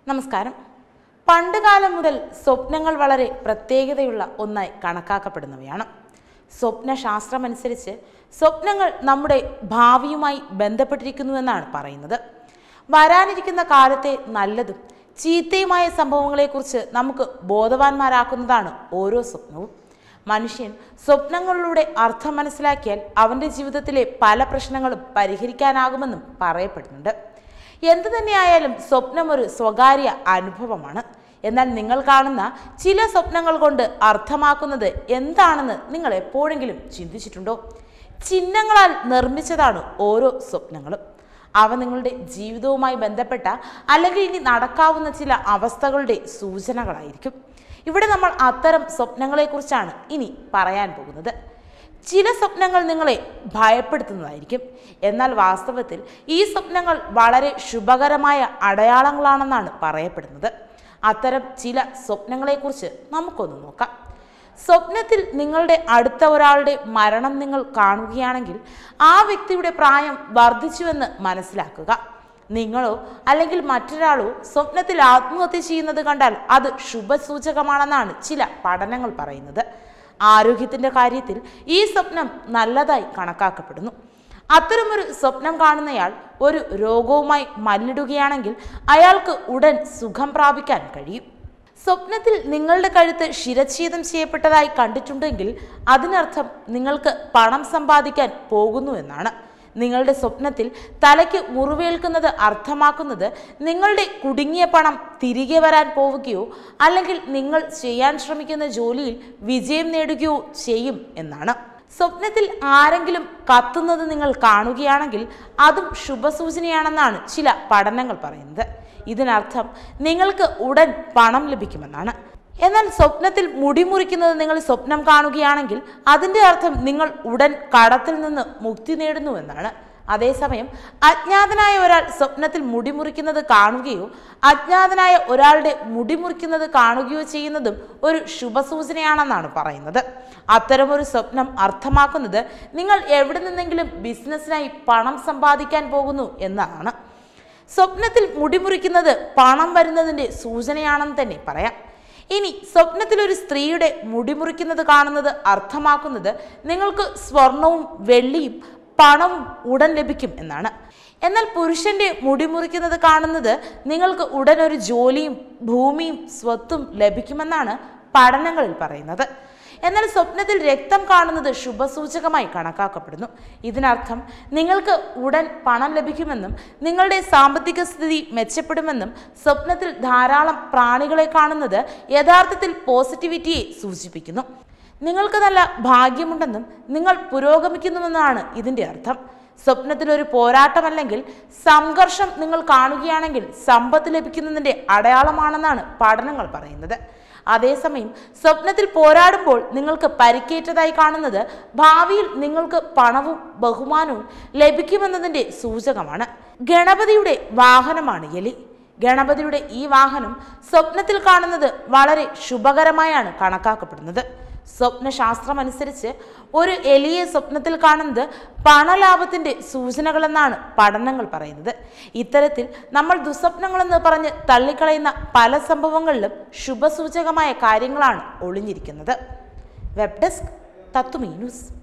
നമസ്കാരം പണ്ടുകാലം മുതൽ സ്വപ്നങ്ങൾ വളരെ പ്രത്യേകതയുള്ള ഒന്നായി കണക്കാക്കപ്പെടുന്നവയാണ് സ്വപ്നശാസ്ത്രമനുസരിച്ച് സ്വപ്നങ്ങൾ നമ്മുടെ ഭാവിയുമായി ബന്ധപ്പെട്ടിരിക്കുന്നുവെന്നാണ് പറയുന്നത് വരാനിരിക്കുന്ന കാലത്തെ നല്ലതും ചീത്തയുമായ സംഭവങ്ങളെക്കുറിച്ച് നമുക്ക് ബോധവാന്മാരാക്കുന്നതാണ് ഓരോ സ്വപ്നവും മനുഷ്യൻ സ്വപ്നങ്ങളിലൂടെ അർത്ഥം മനസ്സിലാക്കിയാൽ അവൻ്റെ ജീവിതത്തിലെ പല പ്രശ്നങ്ങളും പരിഹരിക്കാനാകുമെന്നും പറയപ്പെടുന്നുണ്ട് എന്തു തന്നെയായാലും സ്വപ്നം ഒരു സ്വകാര്യ അനുഭവമാണ് എന്നാൽ നിങ്ങൾ കാണുന്ന ചില സ്വപ്നങ്ങൾ കൊണ്ട് അർത്ഥമാക്കുന്നത് എന്താണെന്ന് നിങ്ങൾ എപ്പോഴെങ്കിലും ചിന്തിച്ചിട്ടുണ്ടോ ചിഹ്നങ്ങളാൽ നിർമ്മിച്ചതാണ് ഓരോ സ്വപ്നങ്ങളും അവ നിങ്ങളുടെ ജീവിതവുമായി ബന്ധപ്പെട്ട അല്ലെങ്കിൽ ഇനി നടക്കാവുന്ന ചില അവസ്ഥകളുടെ സൂചനകളായിരിക്കും ഇവിടെ നമ്മൾ അത്തരം സ്വപ്നങ്ങളെക്കുറിച്ചാണ് ഇനി പറയാൻ പോകുന്നത് ചില സ്വപ്നങ്ങൾ നിങ്ങളെ ഭയപ്പെടുത്തുന്നതായിരിക്കും എന്നാൽ വാസ്തവത്തിൽ ഈ സ്വപ്നങ്ങൾ വളരെ ശുഭകരമായ അടയാളങ്ങളാണെന്നാണ് പറയപ്പെടുന്നത് അത്തരം ചില സ്വപ്നങ്ങളെക്കുറിച്ച് നമുക്കൊന്ന് നോക്കാം സ്വപ്നത്തിൽ നിങ്ങളുടെ അടുത്ത ഒരാളുടെ മരണം നിങ്ങൾ കാണുകയാണെങ്കിൽ ആ വ്യക്തിയുടെ പ്രായം വർദ്ധിച്ചുവെന്ന് മനസ്സിലാക്കുക നിങ്ങളോ അല്ലെങ്കിൽ മറ്റൊരാളോ സ്വപ്നത്തിൽ ആത്മഹത്യ ചെയ്യുന്നത് കണ്ടാൽ അത് ശുഭസൂചകമാണെന്നാണ് ചില പഠനങ്ങൾ പറയുന്നത് ആരോഗ്യത്തിൻ്റെ കാര്യത്തിൽ ഈ സ്വപ്നം നല്ലതായി കണക്കാക്കപ്പെടുന്നു അത്തരമൊരു സ്വപ്നം കാണുന്നയാൾ ഒരു രോഗവുമായി മല്ലിടുകയാണെങ്കിൽ അയാൾക്ക് ഉടൻ സുഖം പ്രാപിക്കാൻ കഴിയും സ്വപ്നത്തിൽ നിങ്ങളുടെ കഴുത്ത് ശിരച്ഛേദം ചെയ്യപ്പെട്ടതായി കണ്ടിട്ടുണ്ടെങ്കിൽ അതിനർത്ഥം നിങ്ങൾക്ക് പണം സമ്പാദിക്കാൻ പോകുന്നു എന്നാണ് നിങ്ങളുടെ സ്വപ്നത്തിൽ തലയ്ക്ക് മുറിവേൽക്കുന്നത് അർത്ഥമാക്കുന്നത് നിങ്ങളുടെ കുടുങ്ങിയ പണം തിരികെ വരാൻ പോവുകയോ അല്ലെങ്കിൽ നിങ്ങൾ ചെയ്യാൻ ശ്രമിക്കുന്ന ജോലിയിൽ വിജയം നേടുകയോ ചെയ്യും എന്നാണ് സ്വപ്നത്തിൽ ആരെങ്കിലും കത്തുന്നത് നിങ്ങൾ കാണുകയാണെങ്കിൽ അതും ശുഭസൂചനയാണെന്നാണ് ചില പഠനങ്ങൾ പറയുന്നത് ഇതിനർത്ഥം നിങ്ങൾക്ക് ഉടൻ പണം ലഭിക്കുമെന്നാണ് എന്നാൽ സ്വപ്നത്തിൽ മുടി മുറിക്കുന്നത് നിങ്ങൾ സ്വപ്നം കാണുകയാണെങ്കിൽ അതിൻ്റെ അർത്ഥം നിങ്ങൾ ഉടൻ കടത്തിൽ നിന്ന് മുക്തി നേടുന്നുവെന്നാണ് അതേസമയം അജ്ഞാതനായ ഒരാൾ സ്വപ്നത്തിൽ മുടി മുറിക്കുന്നത് കാണുകയോ അജ്ഞാതനായ ഒരാളുടെ മുടി മുറിക്കുന്നത് കാണുകയോ ചെയ്യുന്നതും ഒരു ശുഭസൂചനയാണെന്നാണ് പറയുന്നത് അത്തരമൊരു സ്വപ്നം അർത്ഥമാക്കുന്നത് നിങ്ങൾ എവിടെ നിന്നെങ്കിലും ബിസിനസ്സിനായി പണം സമ്പാദിക്കാൻ പോകുന്നു എന്നാണ് സ്വപ്നത്തിൽ മുടിമുറിക്കുന്നത് പണം വരുന്നതിൻ്റെ സൂചനയാണെന്ന് തന്നെ പറയാം ഇനി സ്വപ്നത്തിൽ ഒരു സ്ത്രീയുടെ മുടിമുറിക്കുന്നത് കാണുന്നത് അർത്ഥമാക്കുന്നത് നിങ്ങൾക്ക് സ്വർണവും വെള്ളിയും പണവും ഉടൻ ലഭിക്കും എന്നാണ് എന്നാൽ പുരുഷന്റെ മുടിമുറിക്കുന്നത് കാണുന്നത് നിങ്ങൾക്ക് ഉടൻ ഒരു ജോലിയും ഭൂമിയും സ്വത്തും ലഭിക്കുമെന്നാണ് പഠനങ്ങളിൽ പറയുന്നത് എന്നാൽ സ്വപ്നത്തിൽ രക്തം കാണുന്നത് ശുഭസൂചകമായി കണക്കാക്കപ്പെടുന്നു ഇതിനർത്ഥം നിങ്ങൾക്ക് ഉടൻ പണം ലഭിക്കുമെന്നും നിങ്ങളുടെ സാമ്പത്തിക സ്ഥിതി മെച്ചപ്പെടുമെന്നും സ്വപ്നത്തിൽ ധാരാളം പ്രാണികളെ കാണുന്നത് യഥാർത്ഥത്തിൽ പോസിറ്റിവിറ്റിയെ സൂചിപ്പിക്കുന്നു നിങ്ങൾക്ക് നല്ല ഭാഗ്യമുണ്ടെന്നും നിങ്ങൾ പുരോഗമിക്കുന്നുവെന്നാണ് ഇതിൻ്റെ അർത്ഥം സ്വപ്നത്തിൽ ഒരു പോരാട്ടമല്ലെങ്കിൽ സംഘർഷം നിങ്ങൾ കാണുകയാണെങ്കിൽ സമ്പത്ത് ലഭിക്കുന്നതിൻ്റെ അടയാളമാണെന്നാണ് പഠനങ്ങൾ പറയുന്നത് അതേസമയം സ്വപ്നത്തിൽ പോരാടുമ്പോൾ നിങ്ങൾക്ക് പരിക്കേറ്റതായി കാണുന്നത് ഭാവിയിൽ നിങ്ങൾക്ക് പണവും ബഹുമാനവും ലഭിക്കുമെന്നതിൻ്റെ സൂചകമാണ് ഗണപതിയുടെ വാഹനമാണ് എലി ഗണപതിയുടെ ഈ വാഹനം സ്വപ്നത്തിൽ കാണുന്നത് വളരെ ശുഭകരമായാണ് കണക്കാക്കപ്പെടുന്നത് സ്വപ്നശാസ്ത്രമനുസരിച്ച് ഒരു എലിയെ സ്വപ്നത്തിൽ കാണുന്നത് പണലാഭത്തിൻ്റെ സൂചനകളെന്നാണ് പഠനങ്ങൾ പറയുന്നത് ഇത്തരത്തിൽ നമ്മൾ ദുസ്വപ്നങ്ങളെന്ന് പറഞ്ഞ് തള്ളിക്കളയുന്ന പല സംഭവങ്ങളിലും ശുഭസൂചകമായ കാര്യങ്ങളാണ് ഒളിഞ്ഞിരിക്കുന്നത് വെബ് ഡെസ്ക് തത്തുമീ ന്യൂസ്